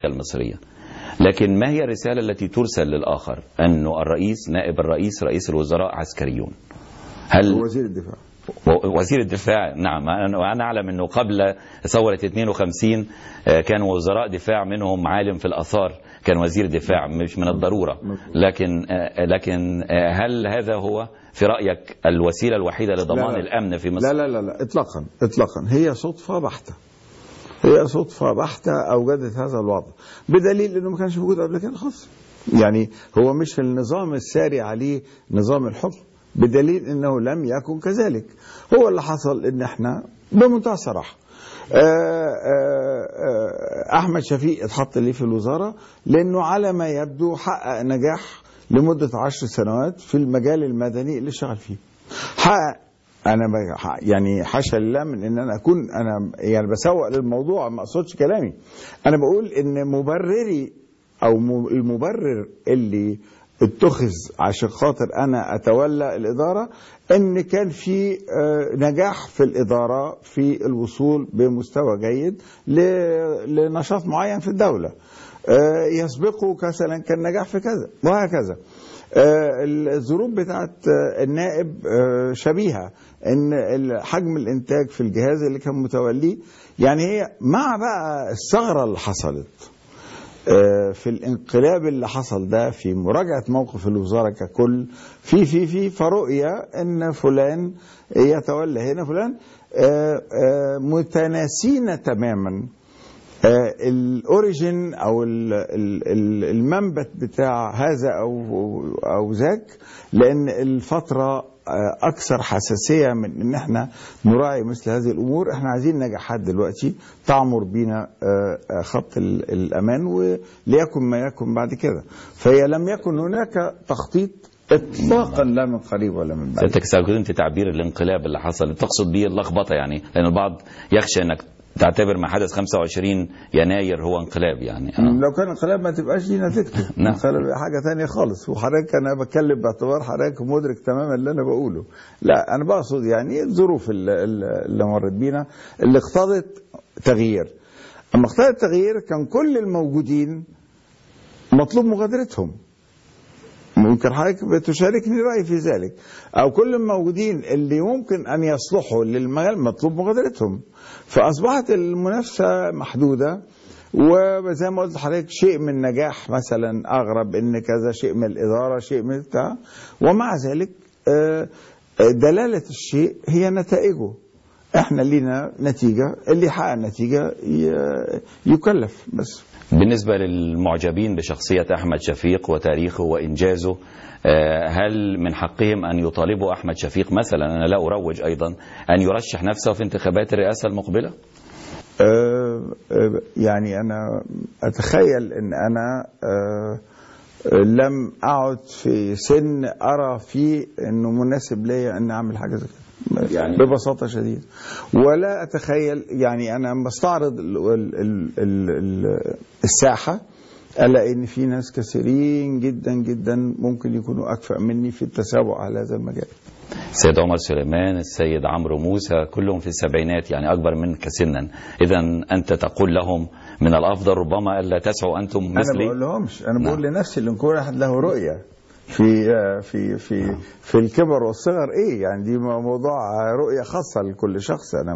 المصرية لكن ما هي الرسالة التي ترسل للآخر أنه الرئيس نائب الرئيس رئيس الوزراء عسكريون هل وزير الدفاع و- وزير الدفاع نعم أنا وأنا أعلم أنه قبل ثورة 52 آه، كان وزراء دفاع منهم عالم في الآثار كان وزير دفاع مش من الضرورة لكن آه، لكن آه، هل هذا هو في رأيك الوسيلة الوحيدة لضمان لا. الأمن في مصر لا لا لا لا اطلاقا اطلاقا هي صدفه بحته هي صدفه بحته اوجدت هذا الوضع بدليل انه ما كانش موجود قبل كده خالص يعني هو مش في النظام الساري عليه نظام الحكم بدليل انه لم يكن كذلك هو اللي حصل ان احنا بمنتهى الصراحه آه، آه، آه، احمد شفيق اتحط ليه في الوزاره لانه على ما يبدو حقق نجاح لمده عشر سنوات في المجال المدني اللي اشتغل فيه حقق انا ب- ح- يعني حاشا لله من ان انا اكون انا يعني بسوق للموضوع ما اقصدش كلامي انا بقول ان مبرري او م- المبرر اللي اتخذ عشان خاطر انا اتولى الاداره ان كان في آه، نجاح في الاداره في الوصول بمستوى جيد ل- لنشاط معين في الدوله آه، يسبقه مثلا كان نجاح في كذا وهكذا آه، الظروف بتاعت آه، النائب آه، شبيهة ان ال- حجم الانتاج في الجهاز اللي كان متوليه يعني هي مع بقى الثغرة اللي حصلت آه، في الانقلاب اللي حصل ده في مراجعة موقف الوزارة ككل في في في فرؤية ان فلان يتولى هنا فلان آه، آه، متناسين تماما آه، الاوريجين او ال- ال- ال- المنبت بتاع هذا او او ذاك لان الفتره آه، اكثر حساسيه من ان احنا نراعي مثل هذه الامور احنا عايزين نجاحات دلوقتي تعمر بينا آه، آه، خط ال- الامان وليكن ما يكن بعد كده فهي لم يكن هناك تخطيط اطلاقا لا من قريب ولا من بعيد سيادتك استخدمت تعبير الانقلاب اللي حصل تقصد به اللخبطة يعني لأن البعض يخشى أنك تعتبر ما حدث 25 يناير هو انقلاب يعني آه. لو كان انقلاب ما تبقاش دي نتيجته نعم. انقلاب حاجه تانية خالص وحضرتك انا بتكلم باعتبار حضرتك مدرك تماما اللي انا بقوله لا انا بقصد يعني الظروف اللي, اللي مرت بينا اللي اقتضت تغيير اما اقتضت تغيير كان كل الموجودين مطلوب مغادرتهم ممكن حضرتك بتشاركني رأيي في ذلك أو كل الموجودين اللي ممكن أن يصلحوا للمجال مطلوب مغادرتهم فأصبحت المنافسة محدودة وزي ما قلت لحضرتك شيء من نجاح مثلا أغرب إن كذا شيء من الإدارة شيء من بتاع ومع ذلك آه، دلالة الشيء هي نتائجه احنا لينا نتيجة اللي يحقق نتيجة ي- يكلف بس بالنسبة للمعجبين بشخصية أحمد شفيق وتاريخه وإنجازه آه، هل من حقهم أن يطالبوا أحمد شفيق مثلا أنا لا أروج أيضا أن يرشح نفسه في انتخابات الرئاسة المقبلة آه، آه، يعني أنا أتخيل أن أنا آه، آه، لم أعد في سن أرى فيه أنه مناسب ليا أن أعمل حاجة زي كده يعني- يعني ببساطة شديدة ولا أتخيل يعني أنا بستعرض ال ال ال ال ال الساحة ألاقي إن في ناس كثيرين جدا جدا ممكن يكونوا أكفأ مني في التسابق على هذا المجال السيد عمر سليمان السيد عمرو موسى كلهم في السبعينات يعني أكبر منك سنا إذا أنت تقول لهم من الأفضل ربما ألا تسعوا أنتم انا مثلي بقول لهمش انا نعم. بقول لنفسي ان كل واحد له رؤيه في في في في الكبر والصغر ايه يعني دي موضوع رؤيه خاصه لكل شخص انا